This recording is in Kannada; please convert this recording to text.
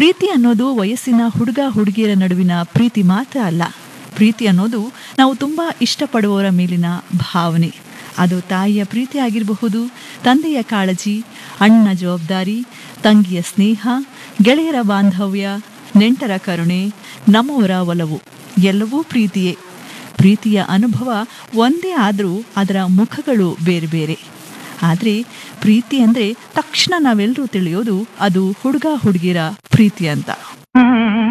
ಪ್ರೀತಿ ಅನ್ನೋದು ವಯಸ್ಸಿನ ಹುಡುಗ ಹುಡುಗಿಯರ ನಡುವಿನ ಪ್ರೀತಿ ಮಾತ್ರ ಅಲ್ಲ ಪ್ರೀತಿ ಅನ್ನೋದು ನಾವು ತುಂಬ ಇಷ್ಟಪಡುವವರ ಮೇಲಿನ ಭಾವನೆ ಅದು ತಾಯಿಯ ಪ್ರೀತಿ ಆಗಿರಬಹುದು ತಂದೆಯ ಕಾಳಜಿ ಅಣ್ಣ ಜವಾಬ್ದಾರಿ ತಂಗಿಯ ಸ್ನೇಹ ಗೆಳೆಯರ ಬಾಂಧವ್ಯ ನೆಂಟರ ಕರುಣೆ ನಮ್ಮವರ ಒಲವು ಎಲ್ಲವೂ ಪ್ರೀತಿಯೇ ಪ್ರೀತಿಯ ಅನುಭವ ಒಂದೇ ಆದರೂ ಅದರ ಮುಖಗಳು ಬೇರೆ ಬೇರೆ ಆದರೆ ಪ್ರೀತಿ ಅಂದರೆ ತಕ್ಷಣ ನಾವೆಲ್ಲರೂ ತಿಳಿಯೋದು ಅದು ಹುಡುಗ ಹುಡುಗಿರ ಪ್ರೀತಿ ಅಂತ